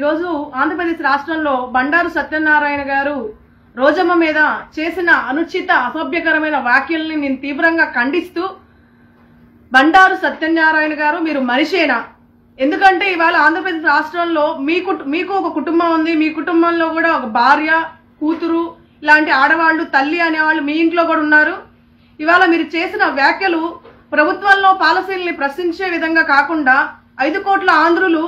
ఈరోజు ఆంధ్రప్రదేశ్ రాష్ట్రంలో బండారు సత్యనారాయణ గారు రోజమ్మ మీద చేసిన అనుచిత అసభ్యకరమైన వ్యాఖ్యల్ని నేను తీవ్రంగా ఖండిస్తూ బండారు సత్యనారాయణ గారు మీరు మనిషేనా ఎందుకంటే ఇవాళ ఆంధ్రప్రదేశ్ రాష్ట్రంలో మీ కుట- మీకు ఒక కుటుంబం ఉంది మీ కుటుంబంలో కూడా ఒక భార్య కూతురు ఇలాంటి ఆడవాళ్ళు తల్లి అనేవాళ్ళు మీ ఇంట్లో కూడా ఉన్నారు ఇవాళ మీరు చేసిన వ్యాఖ్యలు ప్రభుత్వంలో పాలసీల్ని ప్రశ్నించే విధంగా కాకుండా ఐదు కోట్ల ఆంధ్రులు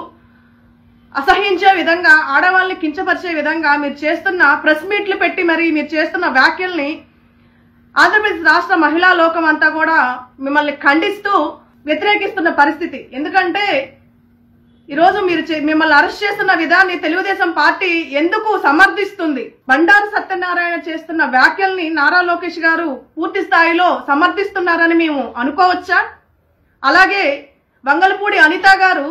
అసహించే విధంగా ఆడవాళ్ళని కించపరిచే విధంగా మీరు చేస్తున్న ప్రెస్ మీట్లు పెట్టి మరి మీరు చేస్తున్న వ్యాఖ్యల్ని ఆంధ్రప్రదేశ్ రాష్ట్ర మహిళా లోకం అంతా కూడా మిమ్మల్ని ఖండిస్తూ వ్యతిరేకిస్తున్న పరిస్థితి ఎందుకంటే ఈరోజు మీరు చే- మిమ్మల్ని అరెస్ట్ చేస్తున్న విధాన్ని తెలుగుదేశం పార్టీ ఎందుకు సమర్థిస్తుంది బండారు సత్యనారాయణ చేస్తున్న వ్యాఖ్యల్ని నారా లోకేష్ గారు పూర్తి స్థాయిలో సమర్థిస్తున్నారని మేము అనుకోవచ్చా అలాగే వంగలపూడి అనిత గారు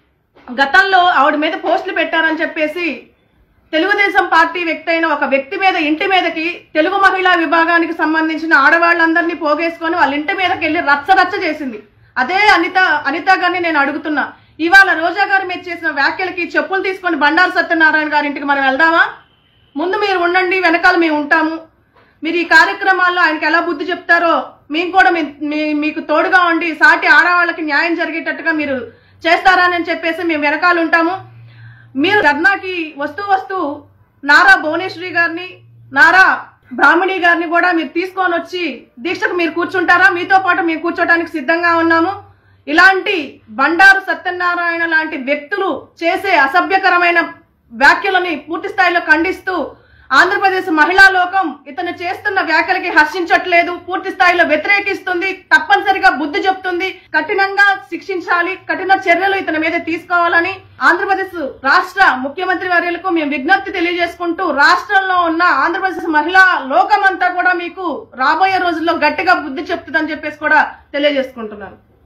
గతంలో ఆవిడ మీద పోస్టులు పెట్టారని చెప్పేసి తెలుగుదేశం పార్టీ వ్యక్తి అయిన ఒక వ్యక్తి మీద ఇంటి మీదకి తెలుగు మహిళా విభాగానికి సంబంధించిన ఆడవాళ్ళందరినీ పోగేసుకొని వాళ్ళ ఇంటి మీదకి వెళ్ళి రచ్చ రచ్చ చేసింది అదే అనిత అనిత గారిని నేను అడుగుతున్నా ఇవాళ రోజా గారు మీరు చేసిన వ్యాఖ్యలకి చెప్పులు తీసుకొని బండారు సత్యనారాయణ గారి ఇంటికి మనం వెళ్దామా ముందు మీరు ఉండండి వెనకాల మేము ఉంటాము మీరు ఈ కార్యక్రమాల్లో ఆయనకి ఎలా బుద్ధి చెప్తారో మేము కూడా మీ- మీ- మీకు తోడుగా ఉండి సాటి ఆడవాళ్ళకి న్యాయం జరిగేటట్టుగా మీరు చేస్తారని చెప్పేసి మేము వెనకాల ఉంటాము మీరు ధర్నాకి వస్తూ వస్తూ నారా భువనేశ్వరి గారిని నారా బ్రాహ్మణి గారిని కూడా మీరు తీసుకొని వచ్చి దీక్షకు మీరు కూర్చుంటారా మీతో పాటు మేము కూర్చోటానికి సిద్ధంగా ఉన్నాము ఇలాంటి బండారు సత్యనారాయణ లాంటి వ్యక్తులు చేసే అసభ్యకరమైన వ్యాఖ్యలని పూర్తి స్థాయిలో ఖండిస్తూ ఆంధ్రప్రదేశ్ మహిళా లోకం ఇతను చేస్తున్న వ్యాఖ్యలకి హర్షించట్లేదు పూర్తి స్థాయిలో వ్యతిరేకిస్తుంది తప్పనిసరిగా బుద్ధి చెప్తుంది కఠినంగా శిక్షించాలి కఠిన చర్యలు ఇతని మీద తీసుకోవాలని ఆంధ్రప్రదేశ్ రాష్ట్ర ముఖ్యమంత్రి వర్యులకు మేము విజ్ఞప్తి తెలియజేసుకుంటూ రాష్ట్రంలో ఉన్న ఆంధ్రప్రదేశ్ మహిళా లోకం అంతా కూడా మీకు రాబోయే రోజుల్లో గట్టిగా బుద్ధి చెప్తుందని చెప్పేసి కూడా తెలియజేసుకుంటున్నాను